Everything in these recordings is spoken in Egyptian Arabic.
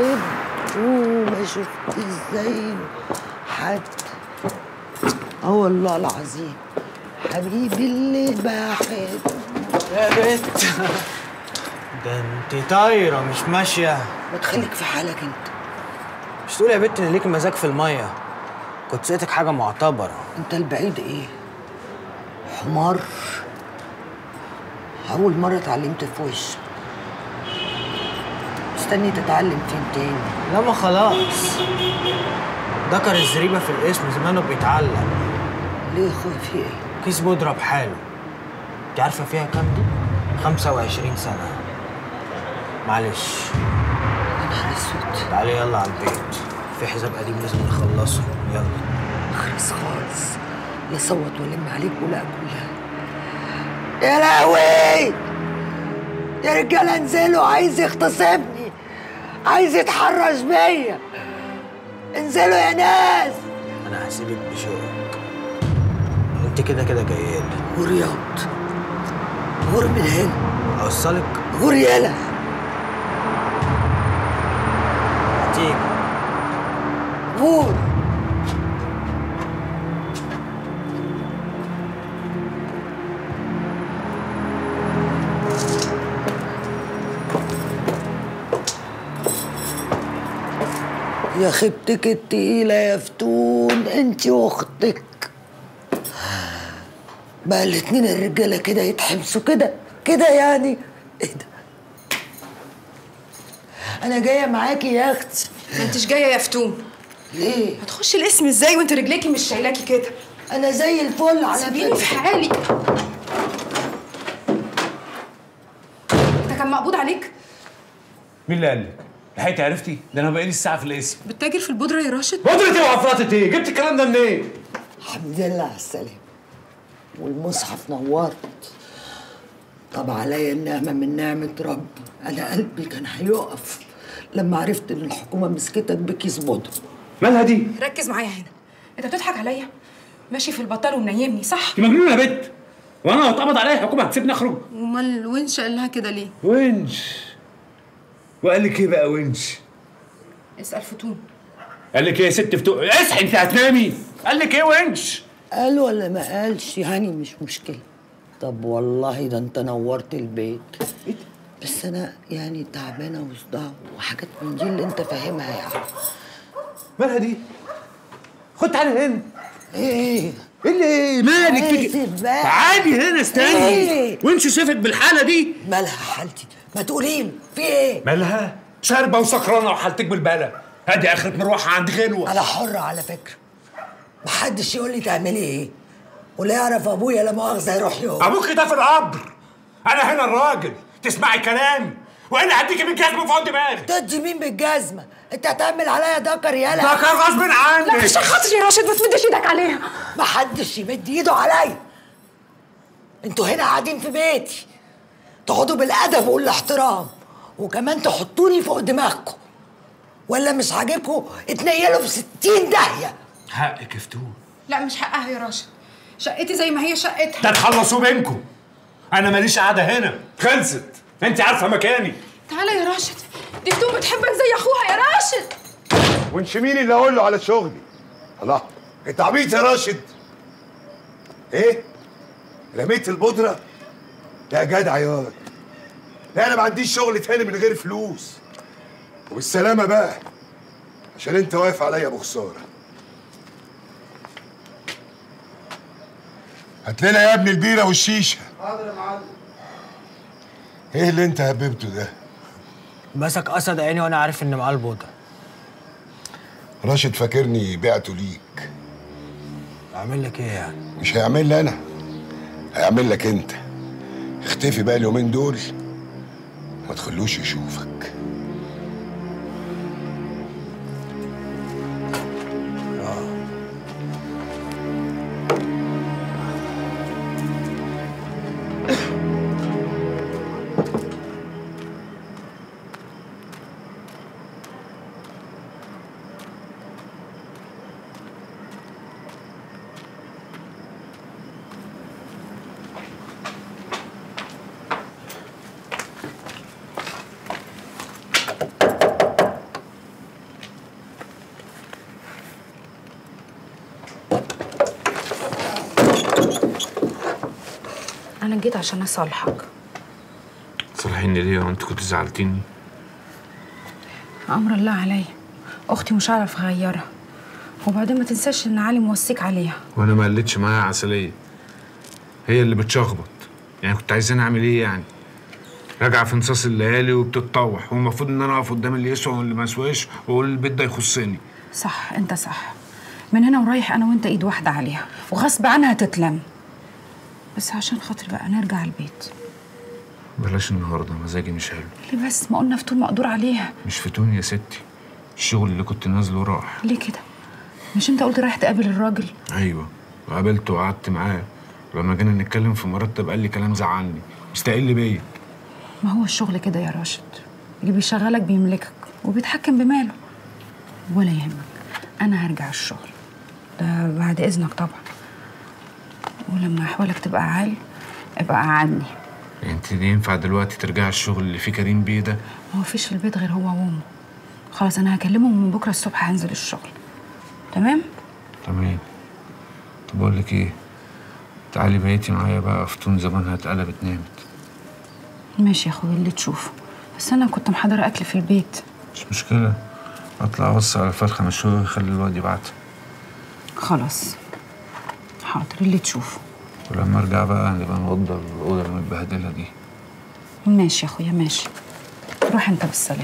وما شفت ازاي حد اه والله العظيم حبيبي اللي بحبه يا بنت ده انت طايره مش ماشيه ما تخليك في حالك انت مش تقول يا بنت ان ليك مزاج في الميه كنت سقيتك حاجه معتبره انت البعيد ايه حمار اول مره اتعلمت في وش استني تتعلم فين تاني لا ما خلاص ذكر الزريبه في الاسم زمانه بيتعلم ليه يا اخويا في ايه كيس بودره بحاله انت عارفه فيها كام دي 25 سنه معلش يا نهار اسود تعالي يلا على البيت في حساب قديم لازم نخلصه يلا اخرس خالص لا صوت ولم عليك ولا كلها يا لهوي يا رجاله انزلوا عايز يغتصبني عايز يتحرش بيا انزلوا يا ناس انا هسيبك بشوقك انت كده كده جايه لي غور ياض غور من هنا اوصلك غور يالا هتيجي غور يا خيبتك التقيلة يا فتون انت واختك بقى الاتنين الرجالة كده يتحبسوا كده كده يعني ايه ده انا جاية معاكي يا اختي ما انتش جايه يا فتون ليه هتخشي الاسم ازاي وانت رجليكي مش شايلاكي كده انا زي الفل على سيبيني في فكرة حالي انت كان مقبوض عليك مين اللي قال لك؟ لحقتي عرفتي؟ ده انا بقالي الساعه في الاسم بتتاجر في البودره يا راشد بودرة ايه وعفرطة ايه؟ جبت الكلام ده منين؟ الحمد لله على السلامة والمصحف نورت طب عليا النعمة من نعمة ربي أنا قلبي كان هيقف لما عرفت إن الحكومة مسكتك بكيس بودرة مالها دي؟ ركز معايا هنا انت بتضحك عليا ماشي في البطال ومنيمني صح انت مجنونه يا بت وانا لو اتقبض عليا الحكومه هتسيبني اخرج امال الونش قال لها كده ليه ونش وقال لك ايه بقى ونش؟ اسال فتون قال لك ايه يا ست فتوق اصحي انت هتنامي قال لك ايه ونش؟ قال ولا ما قالش يعني مش مشكلة طب والله ده انت نورت البيت بس انا يعني تعبانة وصداع وحاجات من دي اللي انت فاهمها يعني مالها دي؟ خد تعالي هنا ايه ايه اللي ايه؟ مالك آسف كده؟ بقى. تعالي هنا استني إيه؟ ونش شافك بالحاله دي مالها حالتي ما تقولين في ايه مالها؟ شاربه وسكرانه وحالتك بالبلا هادي اخرة مروحه عند غنوه انا حرة على فكرة محدش يقول لي تعملي ايه ولا يعرف ابويا لا مؤاخذة يروح يوم ابوك ده في القبر انا هنا الراجل تسمعي كلامي وانا هديكي من جزمه فوق دماغي تدي مين بالجزمة انت هتعمل عليا دكر يالا ده كان غصب عنك لا عشان خاطري يا راشد ما تمدش ايدك عليها محدش يمد ايده عليا انتوا هنا قاعدين في بيتي تقعدوا بالادب والاحترام وكمان تحطوني فوق دماغكم ولا مش عاجبكم اتنيلوا في ستين داهية حقك فتون لا مش حقها يا راشد شقتي زي ما هي شقتها ده تخلصوا بينكم انا ماليش قاعده هنا خلصت انت عارفه مكاني تعالى يا راشد دي فتون بتحبك زي اخوها يا راشد وانش مين اللي اقول له على شغلي الله انت عبيط يا راشد ايه رميت البودره لا جدع ياض لا انا ما عنديش شغل تاني من غير فلوس وبالسلامه بقى عشان انت واقف عليا ابو خساره هات لنا يا ابني البيره والشيشه حاضر يا معلم ايه اللي انت هببته ده مسك اسد عيني وانا عارف ان معاه البودره راشد فاكرني بعته ليك اعمل لك ايه يعني مش هيعمل لي انا هيعمل لك انت اختفي بقى اليومين دول ما تخلوش يشوفك جيت عشان اصالحك صلحيني ليه وانت كنت زعلتيني امر الله عليا اختي مش هعرف اغيرها وبعدين ما تنساش ان علي موصيك عليها وانا ما قلتش معاها عسليه هي اللي بتشخبط يعني كنت عايزاني اعمل ايه يعني راجعه في نصاص الليالي وبتتطوح والمفروض ان انا اقف قدام اللي يسوى واللي ما يسواش واقول البيت ده يخصني صح انت صح من هنا ورايح انا وانت ايد واحده عليها وغصب عنها تتلم بس عشان خاطر بقى نرجع البيت بلاش النهارده مزاجي مش حلو ليه بس ما قلنا فتون مقدور عليها مش فتون يا ستي الشغل اللي كنت نازله راح ليه كده مش انت قلت رايح تقابل الراجل ايوه وقابلته وقعدت معاه لما جينا نتكلم في مرتب قال لي كلام زعلني مستقل بيا ما هو الشغل كده يا راشد اللي بيشغلك بيملكك وبيتحكم بماله ولا يهمك انا هرجع الشغل ده بعد اذنك طبعا ولما احوالك تبقى عال ابقى قعدني انت دي ينفع دلوقتي ترجعي الشغل اللي فيه كريم بيه ده ما هو فيش في البيت غير هو وامه خلاص انا هكلمه ومن بكره الصبح هنزل الشغل تمام تمام طب اقول لك ايه تعالي بقيتي معايا بقى فتون زمانها اتقلبت نامت ماشي يا اخويا اللي تشوفه بس انا كنت محضره اكل في البيت مش مشكله اطلع اوصي على الفرخه مشويه ويخلي الواد يبعتها خلاص حاضر اللي تشوفه ولما ارجع بقى نبقى نوضب الاوضه المتبهدله دي ماشي يا اخويا ماشي روح انت بالسلامه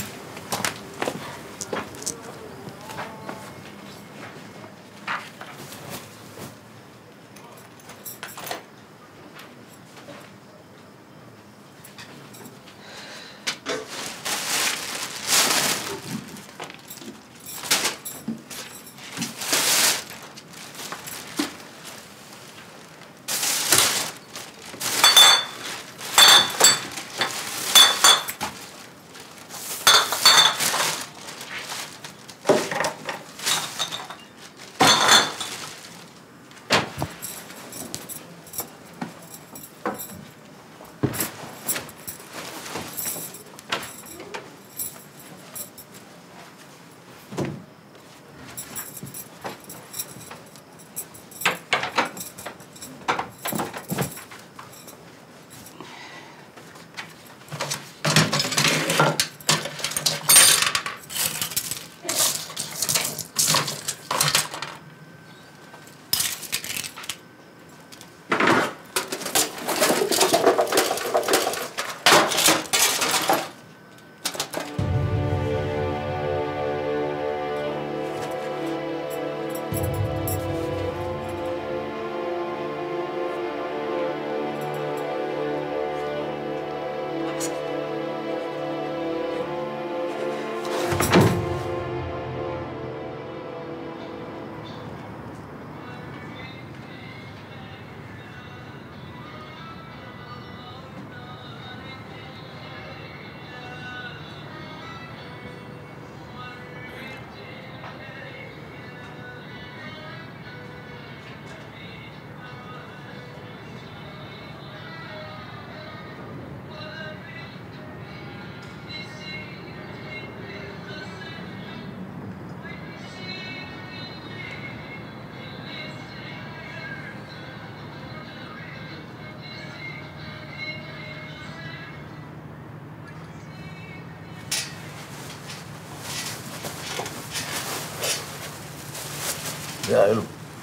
يا علو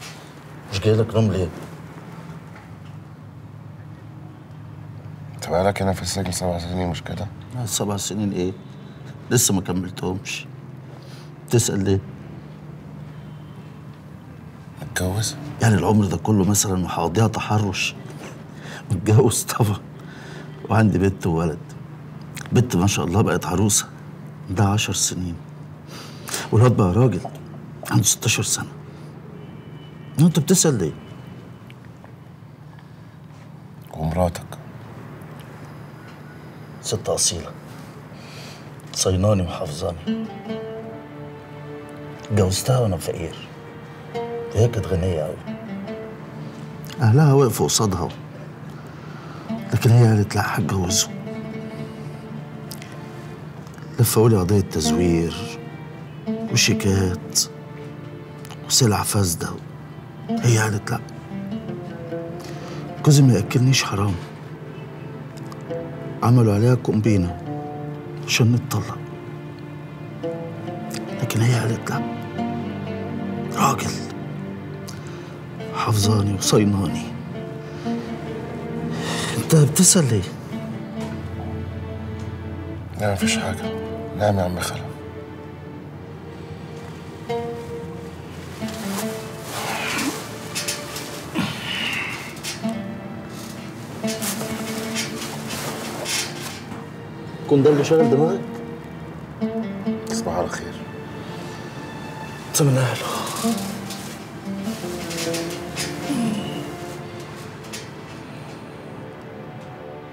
مش جاي لك نوم ليه؟ انت بقالك هنا في السجن سبع سنين مش كده؟ سبع سنين ايه؟ لسه ما كملتهمش تسأل ليه؟ اتجوز؟ يعني العمر ده كله مثلا وهقضيها تحرش متجوز طبعا وعندي بنت وولد بنت ما شاء الله بقت عروسة ده عشر سنين والواد بقى راجل عنده 16 سنة انت بتسأل ليه؟ ومراتك ست أصيلة صيناني وحافظاني اتجوزتها وأنا فقير هي كانت غنية أوي أهلها وقفوا قصادها لكن هي قالت لا هتجوزه لفوا لي قضية تزوير وشيكات وسلع فاسدة هي قالت لا جوزي ما ياكلنيش حرام عملوا عليها كومبينه عشان نتطلق لكن هي قالت لا راجل حافظاني وصيناني انت بتسأل ليه؟ لا مفيش حاجة نعم يا عم خالد كون ده اللي شاغل دماغك؟ تصبح على خير طب من اهله